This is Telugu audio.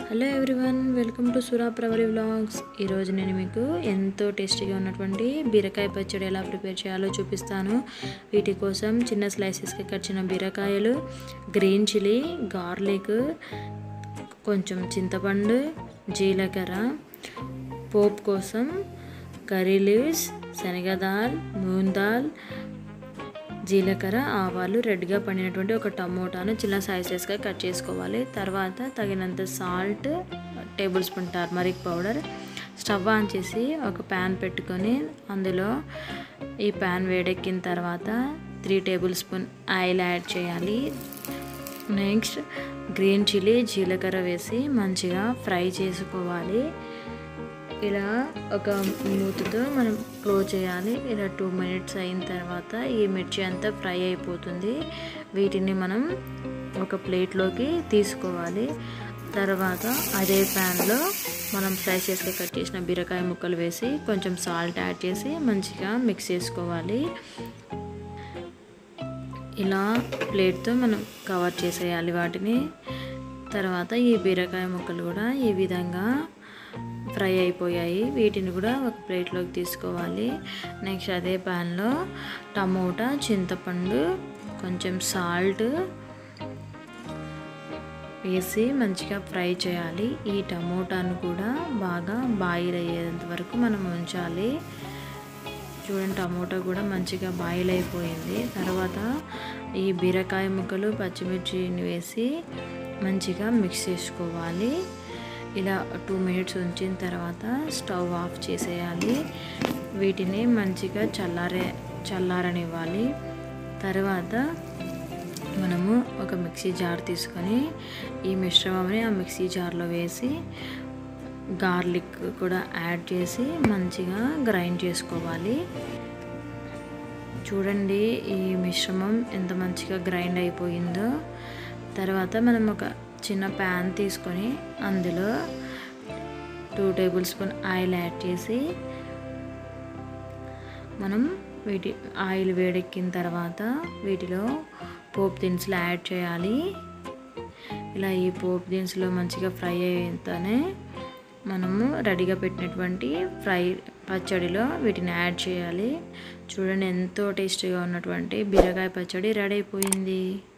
హలో ఎవ్రీవన్ వెల్కమ్ టు సురా ప్రవరి వ్లాగ్స్ ఈరోజు నేను మీకు ఎంతో టేస్టీగా ఉన్నటువంటి బీరకాయ పచ్చడి ఎలా ప్రిపేర్ చేయాలో చూపిస్తాను వీటి కోసం చిన్న స్లైసెస్కి కట్ చేసిన బీరకాయలు గ్రీన్ చిల్లీ గార్లిక్ కొంచెం చింతపండు జీలకర్ర పోప్ కోసం కర్రీ లీవ్స్ శనగదాల్ మూంగ్ దాల్ జీలకర్ర ఆవాలు రెడ్గా పండినటువంటి ఒక టమోటాను చిన్న సైజెస్గా కట్ చేసుకోవాలి తర్వాత తగినంత salt tablespoon turmeric powder stove on చేసి ఒక ప్యాన్ పెట్టుకొని అందులో ఈ ప్యాన్ వేడెక్కిన తర్వాత three tablespoon oil add చేయాలి నెక్స్ట్ గ్రీన్ చిల్లీ జీలకర్ర వేసి మంచిగా ఫ్రై చేసుకోవాలి ఇలా ఒక మూతతో మనం క్లోజ్ చేయాలి ఇలా టూ మినిట్స్ అయిన తర్వాత ఈ మిర్చి అంతా ఫ్రై అయిపోతుంది వీటిని మనం ఒక ప్లేట్లోకి తీసుకోవాలి తర్వాత అదే ప్యాన్లో మనం ఫ్రై చేసుకొని కట్ చేసిన బీరకాయ ముక్కలు వేసి కొంచెం సాల్ట్ యాడ్ చేసి మంచిగా మిక్స్ చేసుకోవాలి ఇలా ప్లేట్తో మనం కవర్ చేసేయాలి వాటిని తర్వాత ఈ బీరకాయ ముక్కలు కూడా ఈ విధంగా ఫ్రై అయిపోయాయి వీటిని కూడా ఒక ప్లేట్లోకి తీసుకోవాలి నెక్స్ట్ అదే ప్యాన్లో టమోటా చింతపండు కొంచెం సాల్ట్ వేసి మంచిగా ఫ్రై చేయాలి ఈ టమోటాను కూడా బాగా బాయిల్ అయ్యేంత వరకు మనం ఉంచాలి చూడండి టమోటా కూడా మంచిగా బాయిల్ అయిపోయింది తర్వాత ఈ బీరకాయ ముక్కలు పచ్చిమిర్చిని వేసి మంచిగా మిక్స్ చేసుకోవాలి ఇలా టూ మినిట్స్ ఉంచిన తర్వాత స్టవ్ ఆఫ్ చేసేయాలి వీటిని మంచిగా చల్లారే చల్లారనివ్వాలి తర్వాత మనము ఒక మిక్సీ జార్ తీసుకొని ఈ మిశ్రమంని ఆ మిక్సీ జార్లో వేసి గార్లిక్ కూడా యాడ్ చేసి మంచిగా గ్రైండ్ చేసుకోవాలి చూడండి ఈ మిశ్రమం ఎంత మంచిగా గ్రైండ్ అయిపోయిందో తర్వాత మనం ఒక చిన్న ప్యాన్ తీసుకొని అందులో two tablespoon oil add చేసి మనం వీటి ఆయిల్ వేడెక్కిన తర్వాత వీటిలో పోపు దినుసులు యాడ్ చేయాలి ఇలా ఈ పోపు దినుసులు మంచిగా ఫ్రై అయితేనే మనము రెడీగా పెట్టినటువంటి ఫ్రై పచ్చడిలో వీటిని యాడ్ చేయాలి చూడండి ఎంతో టేస్టీగా ఉన్నటువంటి బీరకాయ పచ్చడి రెడీ అయిపోయింది